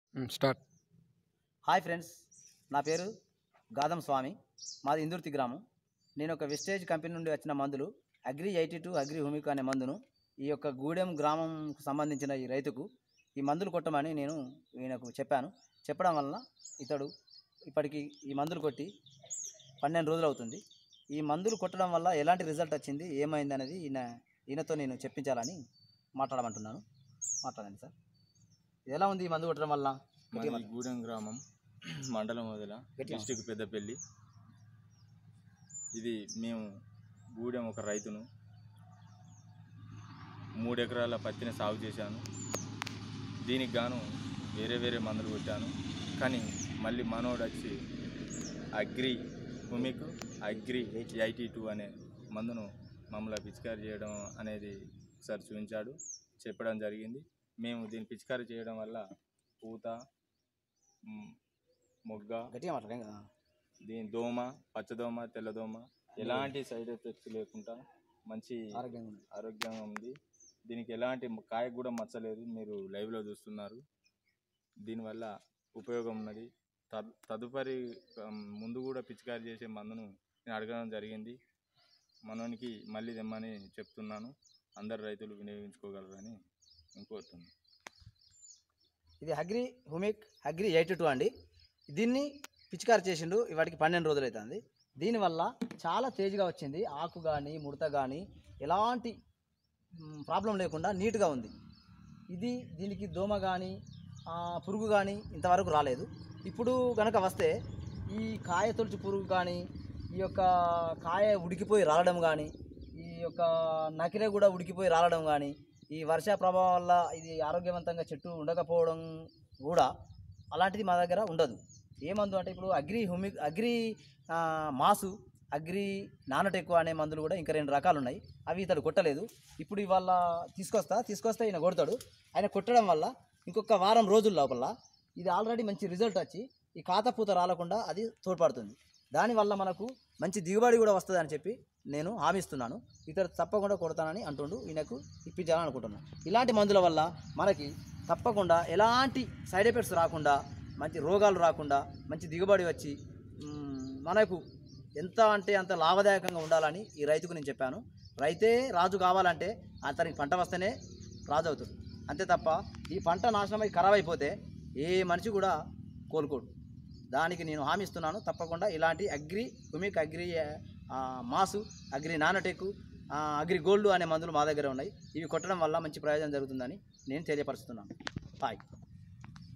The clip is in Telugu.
స్టార్ట్ హాయ్ ఫ్రెండ్స్ నా పేరు గాదం స్వామి మాది ఇందుర్తి గ్రామం నేను ఒక వెస్టేజ్ కంపెనీ నుండి వచ్చిన మందులు agri eighty two agri humic అనే మందును ఈ యొక్క గూడెం గ్రామంకు సంబంధించిన ఈ రైతుకు ఈ మందులు కొట్టమని నేను ఈయనకు చెప్పాను చెప్పడం వలన ఇతడు ఇప్పటికి ఈ మందులు కొట్టి పన్నెండు రోజులు అవుతుంది ఈ మందులు కొట్టడం వల్ల ఎలాంటి రిజల్ట్ వచ్చింది ఏమైంది అనేది ఈయన ఈయనతో నేను చెప్పించాలని మాట్లాడమంటున్నాను మాట్లాడండి సార్ ఎలా ఉంది ఈ మందు కొట్టడం వల్ల గట్టిగా మాది గూడెం గ్రామం మండలం వదిల గట్టిగా డిస్టిక్ పెద్దపల్లి ఇది మేము గూడెం ఒక రైతును మూడు ఎకరాల పత్తిని సాగు చేశాను దీనికి గాను వేరే వేరే మందులు కొట్టాను కానీ మళ్ళీ మనోడు వచ్చి అగ్రి భూమికు అగ్రి ఎయిటీ టూ అనే మందును మమ్మల్ని పిచికారి చేయడం అనేది ఒకసారి చూపించాడు చెప్పడం జరిగింది మేము దీన్ని పిచికారి చేయడం వల్ల పూత మ్, మొగ్గ గట్టిగా మాట్లాడండి కదా దీని దోమ పచ్చదోమ తెల్లదోమ ఎలాంటి సైడ్ ఎఫెక్ట్స్ లేకుండా మంచి ఆరోగ్యంగా ఉంది ఆరోగ్యంగా ఉంది దీనికి ఎలాంటి కాయ కూడా మచ్చలేదు మీరు లైవ్లో చూస్తున్నారు దీనివల్ల ఉపయోగం ఉన్నది తద్ తదుపరి ఉమ్, ముందు కూడా పిచికారి చేసే మందును నేను అడగడం జరిగింది మనోనికి మళ్ళీ తెమ్మని చెప్తున్నాను అందరు రైతులు వినియోగించుకోగలరని నేను కోరుతున్నాను ఇది agri humic agri eighty two అండి దీన్ని పిచికారి చేసిండు వాటికి పన్నెండు రోజులు అవుతుంది దీనివల్ల చాలా తేజ్గా వచ్చింది ఆకు కానీ ముడత కానీ ఎలాంటి ప్రాబ్లం లేకుండా నీట్గా ఉంది ఇది దీనికి దోమ కానీ పురుగు కానీ ఇంతవరకు రాలేదు ఇప్పుడు కనుక వస్తే ఈ కాయ తొలుచు పురుగు కానీ ఈ యొక్క కాయ ఉడికిపోయి రాలడం కానీ ఈ యొక్క నకిరే కూడా ఉడికిపోయి రాలడం కానీ ఈ వర్ష ప్రభావం వల్ల ఇది ఆరోగ్యవంతంగా చెట్టు ఉండకపోవడం కూడా అలాంటిది మా దగ్గర ఉండదు ఏ మందు అంటే ఇప్పుడు అగ్రి హుమి అగ్రి ఆ, మాసు అగ్రి నానటెక్కు అనే మందులు కూడా ఇంకా రెండు రకాలు ఉన్నాయి అవి ఇతడు కొట్టలేదు ఇప్పుడు ఇవాళ తీసుకొస్తా తీసుకొస్తే ఈయన కొడతాడు ఆయన కొట్టడం వల్ల ఇంకొక వారం రోజుల లోపల ఇది ఆల్రెడీ మంచి రిజల్ట్ వచ్చి ఈ కాతపూత రాలకుండా అది తోడ్పడుతుంది దానివల్ల మనకు మంచి దిగుబడి కూడా వస్తుంది అని చెప్పి నేను హామీస్తున్నాను ఇతడు తప్పకుండా కొడతానని అంటుండు ఈయనకు ఇప్పించాలని అనుకుంటున్నాను ఇలాంటి మందుల వల్ల మనకి తప్పకుండా ఎలాంటి సైడ్ ఎఫెక్ట్స్ రాకుండా మంచి రోగాలు రాకుండా మంచి దిగుబడి వచ్చి మ్, మనకు ఎంత అంటే అంత లాభదాయకంగా ఉండాలని ఈ రైతుకు నేను చెప్పాను రైతే రాజు కావాలంటే అతనికి పంట వస్తేనే రాజు అవుతాడు అంతే తప్ప ఈ పంట నాశనమై ఖరాబ్ అయిపోతే ఏ మనిషి కూడా కోలుకోడు దానికి నేను హామీ ఇస్తున్నాను తప్పకుండా ఇలాంటి అగ్రి హుమిక్ అగ్రి ఆ, మాసు అగ్రి నానటెక్ ఆ, అగ్రి గోల్డ్ అనే మందులు మా దగ్గర ఉన్నాయి ఇవి కొట్టడం వల్ల మంచి ప్రయోజనం జరుగుతుందని నేను తెలియపరుస్తున్నాను హాయ్